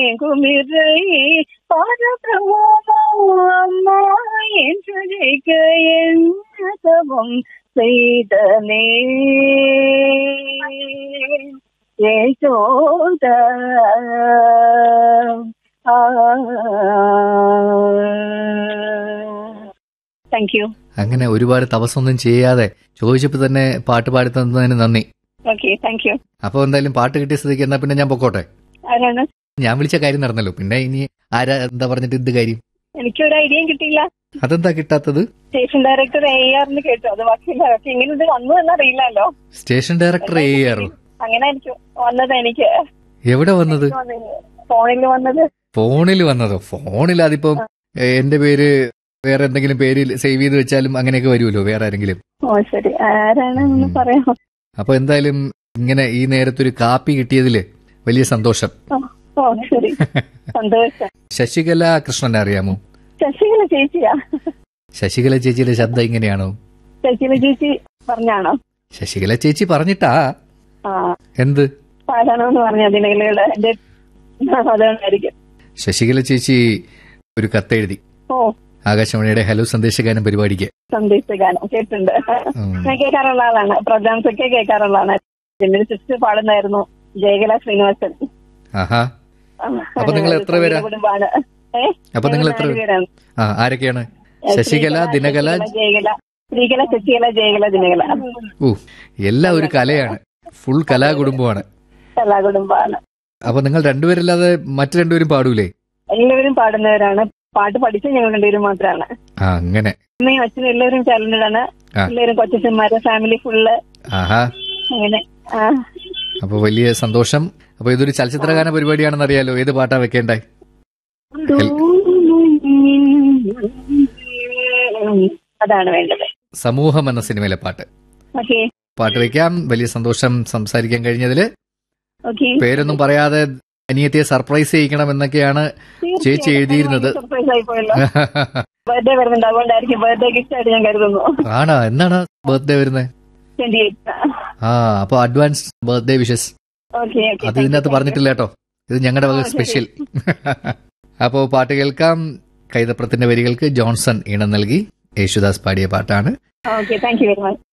குமிரை பரபிரமோ அம்மா என்று ஜெயிக்க என்ன தவம் செய்தனே யசோத താങ്ക് യു അങ്ങനെ ഒരുപാട് തപസ്സൊന്നും ചെയ്യാതെ ചോദിച്ചപ്പോ തന്നെ പാട്ട് പാടി തന്നതിന് നന്ദി ഓക്കെ താങ്ക് യു അപ്പൊ എന്തായാലും പാട്ട് കിട്ടിയ സ്ഥിതിക്ക് എന്നാ പിന്നെ ഞാൻ പൊക്കോട്ടെ ആരാണ് ഞാൻ വിളിച്ച കാര്യം നടന്നല്ലോ പിന്നെ ഇനി ആരാ എന്താ പറഞ്ഞിട്ട് എന്ത് കാര്യം എനിക്കൊരു ഐഡിയയും കിട്ടിയില്ല അതെന്താ കിട്ടാത്തത് സ്റ്റേഷൻ ഡയറക്ടർ എ ആറിന് കേട്ടു അത് ബാക്കിയില്ല പക്ഷെ ഇങ്ങനെ ഇത് വന്നു എന്നറിയില്ലല്ലോ സ്റ്റേഷൻ ഡയറക്ടർ എ ആർ അങ്ങനെ എനിക്ക് വന്നത് എനിക്ക് എവിടെ വന്നത് ഫോണിൽ വന്നത് ഫോണിൽ വന്നതോ ഫോണിൽ അതിപ്പം ഏ, എന്റെ പേര് വേറെ എന്തെങ്കിലും പേര് സേവ് ചെയ്ത് വെച്ചാലും അങ്ങനെയൊക്കെ വരുമല്ലോ വേറെ ആരെങ്കിലും ഓ ശരി ആരാണെന്ന് പറയാം അപ്പൊ എന്തായാലും ഇങ്ങനെ ഈ നേരത്തൊരു കാപ്പി കിട്ടിയതില് വലിയ സന്തോഷം ഓ, ഓ ശരി സന്തോഷം ശശികല കൃഷ്ണനെ അറിയാമോ ശശികല ചേച്ചിയാ ശശികല ചേച്ചിയുടെ ശബ്ദം ഇങ്ങനെയാണോ ശശികല ചേച്ചി പറഞ്ഞാണോ ശശികല ചേച്ചി പറഞ്ഞിട്ടാ ആ എന്ത് ആരാണോന്ന് പറഞ്ഞ ദിനകലയുടെ എന്റെ അതുകൊണ്ടായിരിക്കും ശശികല ചേച്ചി ഒരു കത്തെഴുതി ഓ ആകാശവാണിയുടെ ഹലോ സന്ദേശഗാനം പരിപാടിക്ക് സന്ദേശഗാനം കേട്ടിട്ടുണ്ട് ഉം. ഞാൻ കേൾക്കാറുള്ള ആളാണ് പ്രോഗ്രാംസ് ഒക്കെ കേൾക്കാറുള്ള ആളാണ് എന്റെ ഒരു സിസ്റ്റർ പാടുന്നായിരുന്നു ജയകല ശ്രീനിവാസൻ ആഹാ അപ്പൊ നിങ്ങൾ എത്ര പേരാ? കുടുംബാണ് ഏ അപ്പൊ നിങ്ങൾ എത്ര നാല് പേരാണ് ആ ആരൊക്കെയാണ് ശശികല ദിനകല ജയകല ശ്രീകല ശശികല ജയകല ദിനകല ഓ എല്ലാം ഒരു കലയാണ് ഫുൾ കലാകുടുംബമാണ് എല്ലാ കുടുംബാണ് അപ്പൊ നിങ്ങൾ രണ്ടുപേരല്ലാതെ മറ്റു രണ്ടുപേരും പാടൂലേ എല്ലാവരും പാടുന്നവരാണ് പാട്ട് പഠിച്ച ഞങ്ങൾ രണ്ടുപേരും മാത്രമാണ് ആ അങ്ങനെ അമ്മയും അച്ഛനും എല്ലാവരും ടാലന്റഡ് ആണ് ആ. എല്ലാവരും കൊച്ചന്മാരെ ഫാമിലി ഫുള്ള് ആഹാ അങ്ങനെ ആ അപ്പൊ വലിയ സന്തോഷം അപ്പൊ ഇതൊരു ചലച്ചിത്രഗാന പരിപാടിയാണെന്ന് അറിയാലോ ഏത് പാട്ടാ വെക്കേണ്ടേ അതാണ് വേണ്ടത് സമൂഹം എന്ന സിനിമയിലെ പാട്ട് ഓക്കെ പാട്ട് വെക്കാം വലിയ സന്തോഷം സംസാരിക്കാൻ കഴിഞ്ഞതില് ഓക്കെ പേരൊന്നും പറയാതെ അനിയത്തിയെ സർപ്രൈസ് ചെയ്യിക്കണം എന്നൊക്കെയാണ് ചേച്ചി എഴുതിയിരുന്നത്. സർപ്രൈസ് ആയി പോയല്ലോ ബർത്ത്ഡേ വരുന്നുണ്ട് അതുകൊണ്ടായിരിക്കും ബർത്ത്ഡേ ഗിഫ്റ്റ് ആയിട്ട് ഞാൻ കരുതുന്നു ആണോ എന്നാണ് ബർത്ത്ഡേ വരുന്നത് ട്വന്റി എയ്റ്റ് ആ അപ്പൊ advance birthday wishes okay okay അത് ഇതിനകത്ത് പറഞ്ഞിട്ടില്ല കേട്ടോ ഇത് ഞങ്ങളുടെ വക ആ, ശരി. സ്പെഷ്യൽ അപ്പോ പാട്ട് കേൾക്കാം കൈതപ്രത്തിന്റെ വരികൾക്ക് ജോൺസൺ ഈണം നൽകി യേശുദാസ് പാടിയ പാട്ടാണ് okay thank you very much